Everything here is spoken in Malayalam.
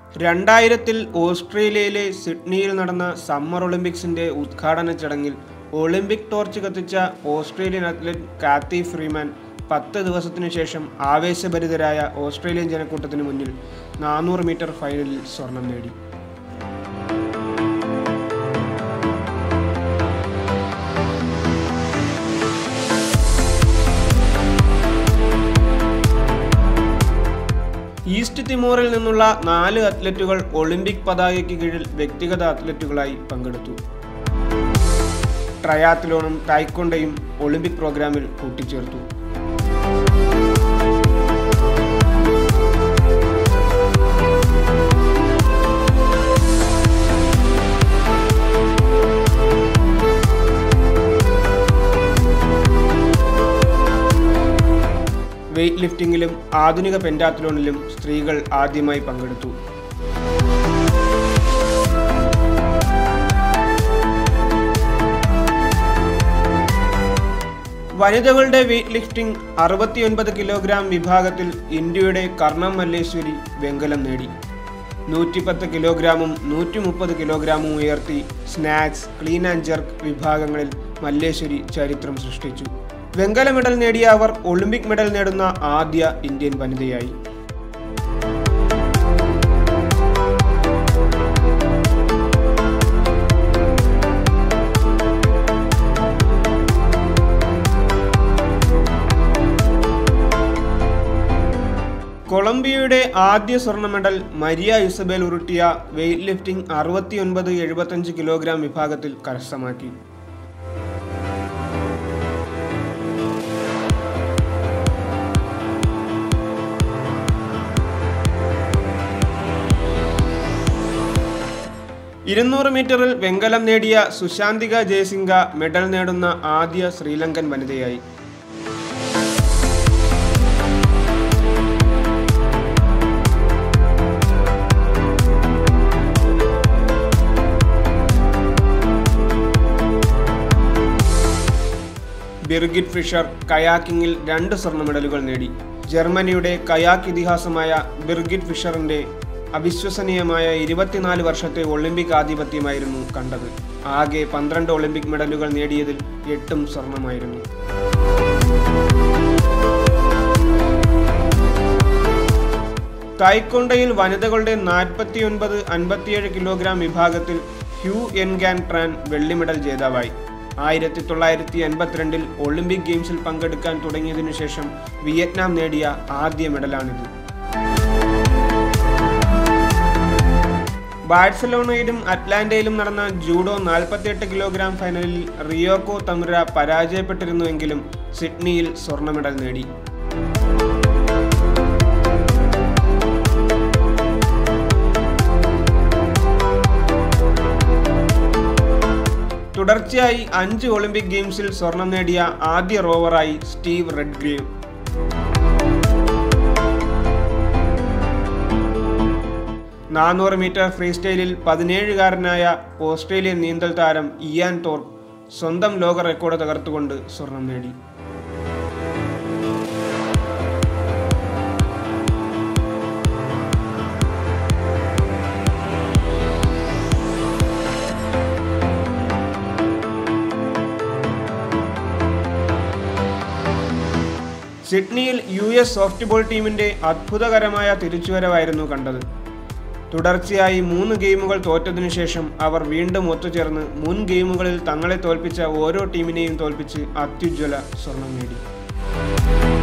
രണ്ടായിരത്തിൽ ഓസ്ട്രേലിയയിലെ സിഡ്നിയിൽ നടന്ന സമ്മർ ഒളിമ്പിക്സിന്റെ ഉദ്ഘാടന ചടങ്ങിൽ ഒളിമ്പിക് ടോർച്ച് കത്തിച്ച ഓസ്ട്രേലിയൻ അത്ലറ്റ് കാത്തി ഫ്രീമാൻ പത്ത് ദിവസത്തിനു ശേഷം ആവേശഭരിതരായ ഓസ്ട്രേലിയൻ ജനക്കൂട്ടത്തിന് മുന്നിൽ നാനൂറ് മീറ്റർ ഫൈനലിൽ സ്വർണം നേടി ഈസ്റ്റ് തിമോറിൽ നിന്നുള്ള നാല് അത്ലറ്റുകൾ ഒളിമ്പിക് പതാകയ്ക്ക് കീഴിൽ വ്യക്തിഗത അത്ലറ്റുകളായി പങ്കെടുത്തു ട്രയാത്ലോണും തായ്ക്കൊണ്ടയും ഒളിമ്പിക് പ്രോഗ്രാമിൽ കൂട്ടിച്ചേർത്തു വെയ്റ്റ് ലിഫ്റ്റിംഗിലും ആധുനിക പെൻറ്റാത്ലോണിലും സ്ത്രീകൾ ആദ്യമായി പങ്കെടുത്തു വനിതകളുടെ വെയ്റ്റ് ലിഫ്റ്റിംഗ് അറുപത്തിയൊൻപത് കിലോഗ്രാം വിഭാഗത്തിൽ ഇന്ത്യയുടെ കർണം മല്ലേശ്വരി വെങ്കലം നേടി നൂറ്റിപ്പത്ത് കിലോഗ്രാമും നൂറ്റി മുപ്പത് കിലോഗ്രാമും ഉയർത്തി സ്നാക്സ് ക്ലീൻ ആൻഡ് ജർക്ക് വിഭാഗങ്ങളിൽ മല്ലേശ്വരി ചരിത്രം സൃഷ്ടിച്ചു വെങ്കല മെഡൽ നേടിയ അവർ ഒളിമ്പിക് മെഡൽ നേടുന്ന ആദ്യ ഇന്ത്യൻ വനിതയായി കൊളംബിയയുടെ ആദ്യ സ്വർണ്ണ medal Maria Isabel Urrutia weightlifting അറുപത്തിയൊൻപത് എഴുപത്തഞ്ച് കിലോഗ്രാം വിഭാഗത്തിൽ കരസ്ഥമാക്കി ഇരുന്നൂറ് മീറ്ററിൽ വെങ്കലം നേടിയ സുശാന്തിക ജയസിംഗ മെഡൽ നേടുന്ന ആദ്യ ശ്രീലങ്കൻ വനിതയായി ബിർഗിറ്റ് ഫിഷർ കയാക്കിങ്ങിൽ രണ്ട് സ്വർണ്ണ മെഡലുകൾ നേടി ജർമ്മനിയുടെ കയാക്ക് ഇതിഹാസമായ ബിർഗിറ്റ് ഫിഷറിന്റെ അവിശ്വസനീയമായ ഇരുപത്തിനാല് വർഷത്തെ ഒളിമ്പിക് ആധിപത്യമായിരുന്നു കണ്ടത് ആകെ പന്ത്രണ്ട് ഒളിമ്പിക് മെഡലുകൾ നേടിയതിൽ എട്ടും സ്വർണമായിരുന്നു തായ്ക്കൊണ്ടയിൽ വനിതകളുടെ നാൽപ്പത്തിയൊൻപത് അൻപത്തിയേഴ് കിലോഗ്രാം വിഭാഗത്തിൽ ഹ്യൂ എൻഗാൻ ട്രാൻ വെള്ളി മെഡൽ ജേതാവായി ആയിരത്തി തൊള്ളായിരത്തി എൺപത്തിരണ്ടിൽ ഒളിമ്പിക് ഗെയിംസിൽ പങ്കെടുക്കാൻ തുടങ്ങിയതിനു ശേഷം വിയറ്റ്നാം നേടിയ ആദ്യ മെഡലാണിത് ബാഴ്സലോണയിലും അറ്റ്ലാന്റയിലും നടന്ന ജൂഡോ നാൽപ്പത്തിയെട്ട് കിലോഗ്രാം ഫൈനലിൽ റിയോക്കോ തമുര പരാജയപ്പെട്ടിരുന്നുവെങ്കിലും സിഡ്നിയിൽ സ്വർണ്ണ മെഡൽ നേടി തുടർച്ചയായി അഞ്ച് ഒളിമ്പിക് ഗെയിംസിൽ സ്വർണം നേടിയ ആദ്യ റോവറായി സ്റ്റീവ് റെഡ്ഗ്രേവ് നാനൂറ് മീറ്റർ ഫ്രീ സ്റ്റൈലിൽ പതിനേഴുകാരനായ ഓസ്ട്രേലിയൻ നീന്തൽ താരം ഇയാൻ തോർപ്പ് സ്വന്തം ലോക റെക്കോർഡ് തകർത്തുകൊണ്ട് സ്വർണം നേടി സിഡ്നിയിൽ യു എസ് സോഫ്റ്റ്ബോൾ ടീമിന്റെ അത്ഭുതകരമായ തിരിച്ചുവരവായിരുന്നു കണ്ടത് തുടർച്ചയായി മൂന്ന് ഗെയിമുകൾ തോറ്റതിനു ശേഷം അവർ വീണ്ടും ഒത്തുചേർന്ന് മുൻ ഗെയിമുകളിൽ തങ്ങളെ തോൽപ്പിച്ച ഓരോ ടീമിനെയും തോൽപ്പിച്ച് അത്യുജ്വല സ്വർണം നേടി